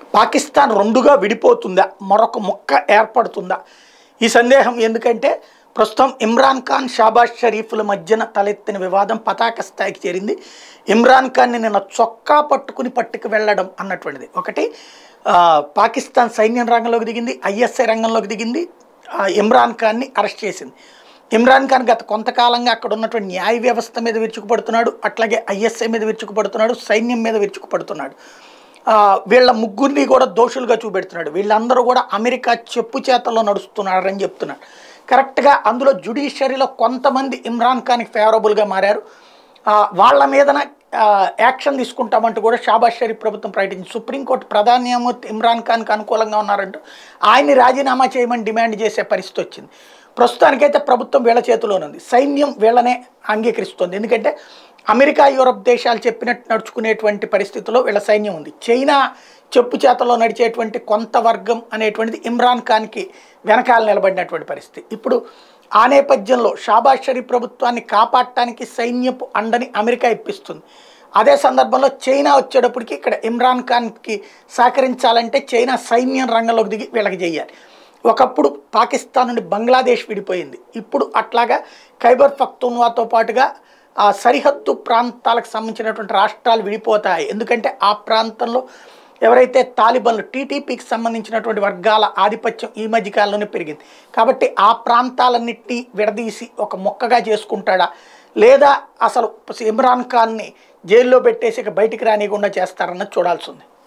పాకిస్తాన్ రెండుగా విడిపోతుందా మరొక ముక్క ఏర్పడుతుందా ఈ సందేహం ఎందుకంటే ప్రస్తుతం ఇమ్రాన్ ఖాన్ షాబాజ్ షరీఫ్ల మధ్యన తలెత్తిన వివాదం పతాక స్థాయికి చేరింది ఇమ్రాన్ ఖాన్ని నిన్న చొక్కా పట్టుకుని పట్టుకు వెళ్ళడం అన్నటువంటిది ఒకటి ఆ, పాకిస్తాన్ సైన్యం రంగంలోకి దిగింది ఐఎస్ఐ రంగంలోకి దిగింది ఆ, ఇమ్రాన్ ఖాన్ని అరెస్ట్ చేసింది ఇమ్రాన్ ఖాన్ గత కొంతకాలంగా అక్కడ ఉన్నటువంటి న్యాయ వ్యవస్థ మీద విరుచుకుపడుతున్నాడు అట్లాగే ఐఎస్ఐ మీద విరుచుకుపడుతున్నాడు సైన్యం మీద విరుచుకుపడుతున్నాడు ఆ, వీళ్ళ ముగ్గురిని కూడా దోషులుగా చూపెడుతున్నాడు వీళ్ళందరూ కూడా అమెరికా చెప్పు చేతల్లో నడుస్తున్నారని చెప్తున్నాడు కరెక్ట్గా అందులో జ్యుడిషియరీలో కొంతమంది ఇమ్రాన్ ఖాన్కి ఫేవరబుల్గా మారారు ఆ, వాళ్ళ మీదన ఆ, యాక్షన్ తీసుకుంటామంటూ కూడా షాబాజ్ షరీఫ్ ప్రభుత్వం ప్రకటించింది సుప్రీంకోర్టు ప్రధాన న్యాయమూర్తి ఇమ్రాన్ ఖాన్కి అనుకూలంగా ఉన్నారంటూ ఆయన్ని రాజీనామా చేయమని డిమాండ్ చేసే పరిస్థితి వచ్చింది ప్రస్తుతానికైతే ప్రభుత్వం వీళ్ళ చేతిలోనే ఉంది సైన్యం వీళ్ళనే అంగీకరిస్తుంది ఎందుకంటే అమెరికా యూరప్ దేశాలు చెప్పినట్టు నడుచుకునేటువంటి పరిస్థితిలో వీళ్ళ సైన్యం ఉంది చైనా చెప్పు చేతలో నడిచేటువంటి కొంత వర్గం అనేటువంటిది ఇమ్రాన్ ఖాన్కి వెనకాల నిలబడినటువంటి పరిస్థితి ఇప్పుడు ఆ నేపథ్యంలో షాబాజ్ షరీఫ్ ప్రభుత్వాన్ని కాపాడటానికి సైన్యపు అండని అమెరికా ఇప్పిస్తుంది అదే సందర్భంలో చైనా వచ్చేటప్పటికి ఇక్కడ ఇమ్రాన్ ఖాన్కి సహకరించాలంటే చైనా సైన్యం రంగంలోకి దిగి వీళ్ళకి చేయాలి ఒకప్పుడు పాకిస్తాన్ నుండి బంగ్లాదేశ్ విడిపోయింది ఇప్పుడు అట్లాగా ఖైబర్ పఖ్తూన్వాతో పాటుగా ఆ సరిహద్దు ప్రాంతాలకు సంబంధించినటువంటి రాష్ట్రాలు విడిపోతాయి ఎందుకంటే ఆ ప్రాంతంలో ఎవరైతే తాలిబన్లు టీటీపీకి సంబంధించినటువంటి వర్గాల ఆధిపత్యం ఈ మధ్య కాలంలోనే పెరిగింది కాబట్టి ఆ ప్రాంతాలన్నిటినీ విడదీసి ఒక మొక్కగా చేసుకుంటాడా లేదా అసలు ఇమ్రాన్ ఖాన్ని జైల్లో పెట్టేసి ఇక బయటికి రానియకుండా చేస్తారన్నది చూడాల్సి ఉంది